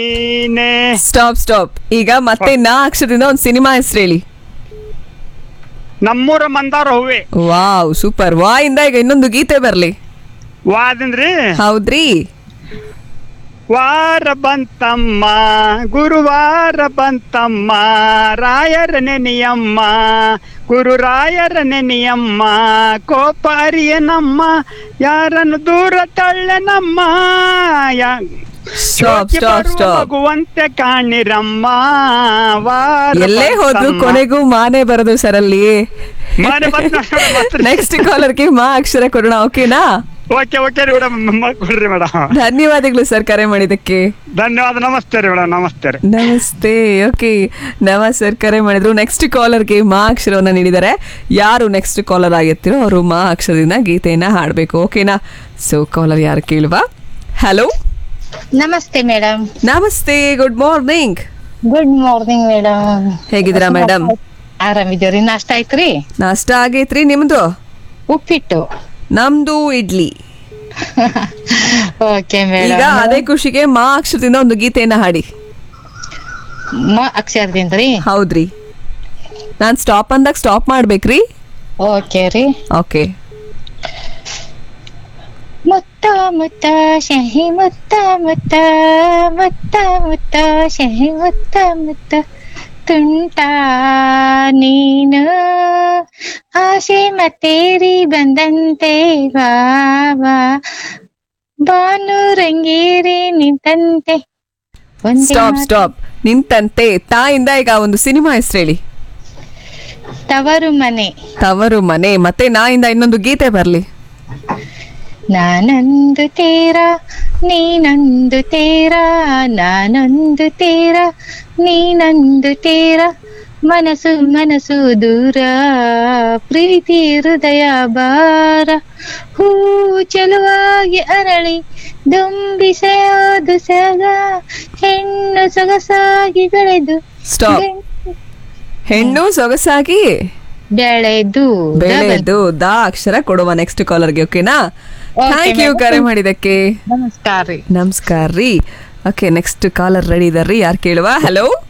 ನೀನೆ stop stop ಈಗ ಮತ್ತೆ ನಾ ಅಕ್ಷರದಿಂದ ಒಂದು ಸಿನಿಮಾ ಹೆಸರು ಹೇಳಿ ನಮ್ಮೂರ ಮಂದಾರ ಹೂವೆ ವಾವ್ ಸೂಪರ್ ವಾ ಇಂದ ಈಗ ಇನ್ನೊಂದು ಗೀತೆ ಬರ್ಲಿ ವಾದಂದ್ರಿ ಹೌದ್ರಿ ವಾರ ಬಂತಮ್ಮ ಗುರುವಾರ ಬಂತಮ್ಮ ರಾಯರ ನೆನೆಯಮ್ಮ ಗುರು ರಾಯರ ನೆನೆಯಮ್ಮ ಕೋಪಾರಿಯ ನಮ್ಮ ಯಾರನ್ನು ದೂರ ತಳ್ಳೆ ನಮ್ಮ ಯಾ- ಸ್ಟಾಪ್ ಯೋಗ್ಯ ಸ್ಟಾಪ್ ಬರುವ ಸ್ಟಾಪ್ ಮಗುವಂತೆ ಕಾಣಿರಮ್ಮ ವಾರ ಎಲ್ಲೇ ಹೋದ್ರು ಬಂತಮ್ಮ. ಕೊನೆಗೂ ಮಾನೇ ಬರೋದು ಸರ್ ಅಲ್ಲಿ ಮಾನೆ ಬಂತ ನೆಕ್ಸ್ಟ್ ಕಾಲರ್ಗೆ ಮಾ ಅಕ್ಷರ ಕೊಡೋಣ ಓಕೆನಾ ಓಕೆ ಓಕೆ ರೀ ಮೇಡಮ್ ಕೊಡ್ರಿ ಮೇಡಮ್ ಧನ್ಯವಾದಗಳು ಸರ್ ಕರೆ ಮಾಡಿದ್ದಕ್ಕೆ ಧನ್ಯವಾದ ನಮಸ್ತೆ ರೀ ಮೇಡಮ್ ನಮಸ್ತೆ ರೀ ನಮಸ್ತೆ ಓಕೆ ನವ ಸರ್ ಕರೆ ಮಾಡಿದ್ರು ನೆಕ್ಸ್ಟ್ ಕಾಲರ್ಗೆ ಮಾ ಅಕ್ಷರವನ್ನ ನೀಡಿದ್ದಾರೆ ಯಾರು ನೆಕ್ಸ್ಟ್ ಕಾಲರ್ ಆಗಿರ್ತೀರೋ ಅವರು ಮಾ ಅಕ್ಷರದಿಂದ ಗೀತೆಯನ್ನ ಹಾಡಬೇಕು ಓಕೆನಾ ಸೊ ಕಾಲರ್ ಯಾರು ಕೇಳುವ ಹಲೋ ನಮಸ್ತೆ ಮೇಡಮ್ ನಮಸ್ತೆ good morning good morning madam ಹೇಗಿದ್ದೀರಾ ಮೇಡಮ್ ಆರಾಮಿದ್ದೀವ್ರಿ ನಾಷ್ಟ ಆಯ್ತ್ರಿ ನಾಷ್ಟ ಆಗೈತ್ರಿ ನಿಮ್ದು ಉಪ್ಪಿಟ್ಟು ನಮ್ದು ಇಡ್ಲಿ ಓಕೆ ಈಗ ಮೇಡಮ್ ಅದೇ ಖುಷಿಗೆ ಮಾ ಅಕ್ಷರದಿಂದ ಒಂದು ಗೀತೆಯನ್ನ ಹಾಡಿ ಮ ಅಕ್ಷರದಿಂದ ರೀ ಹೌದ್ರಿ ನಾನ್ ಸ್ಟಾಪ್ ಅಂದಾಗ ಸ್ಟಾಪ್ ಮಾಡ್ಬೇಕ್ರಿ ಓಕೆ ರೀ ಓಕೆ ಮುತ್ತ ಮುತ್ತ ಶಹಿ ಮುತ್ತ ಮುತ್ತ ಮುತ್ತ ಮುತ್ತ ಶಹಿ ಮುತ್ತ ಮುತ್ತ ತುಂಟ ನೀನು ಆಸೆ ಮತ್ತೇರಿ ಬಂದಂತೆ ವಾ ವಾ ಬಾನು ರಂಗೇರಿ ನಿಂತಂತೆ ಒಂದೇ ಸ್ಟಾಪ್ ಮಾತು. ಸ್ಟಾಪ್ ನಿಂತಂತೆ ತಾಯಿಂದ ಈಗ ಒಂದು ಸಿನಿಮಾ ಹೆಸರು ಹೇಳಿ ತವರು ಮನೆ ತವರು ಮನೆ ಮತ್ತೆ ನಾಯಿಂದ ಇನ್ನೊಂದು ಗೀತೆ ಬರ್ಲಿ ನಾನೊಂದು ತೀರ ನೀನೊಂದು ತೀರ ನಾನೊಂದು ತೀರ ನೀನೊಂದು ತೀರ ಮನಸ್ಸು ಮನಸ್ಸು ದೂರ ಪ್ರೀತಿ ಹೃದಯ ಬಾರ ಹೂ ಚೆಲುವಾಗಿ ಅರಳಿ ದುಂಬಿಸೆಯೋದು ಸಗ ಹೆಣ್ಣು ಸೊಗಸಾಗಿ ಬೆಳೆದು ಸ್ಟಾಪ್ ಹೆಣ್ಣು ಸೊಗಸಾಗಿ ಬೆಳೆದು ಬೆಳೆದು ದಾ ಅಕ್ಷರ ಕೊಡುವ ನೆಕ್ಸ್ಟ್ ಕಾಲರ್ಗೆ ಓಕೆನಾ Okay, ಥ್ಯಾಂಕ್ ಯು madam. ಕರೆ ಮಾಡಿದಕ್ಕೆ ನಮಸ್ಕಾರ ರೀ ನಮಸ್ಕಾರ ರೀ ಓಕೆ ನೆಕ್ಸ್ಟ್ ಕಾಲರ್ ರೆಡಿ ಇದಾರ್ರಿ ಯಾರು ಕೇಳುವ ಹಲೋ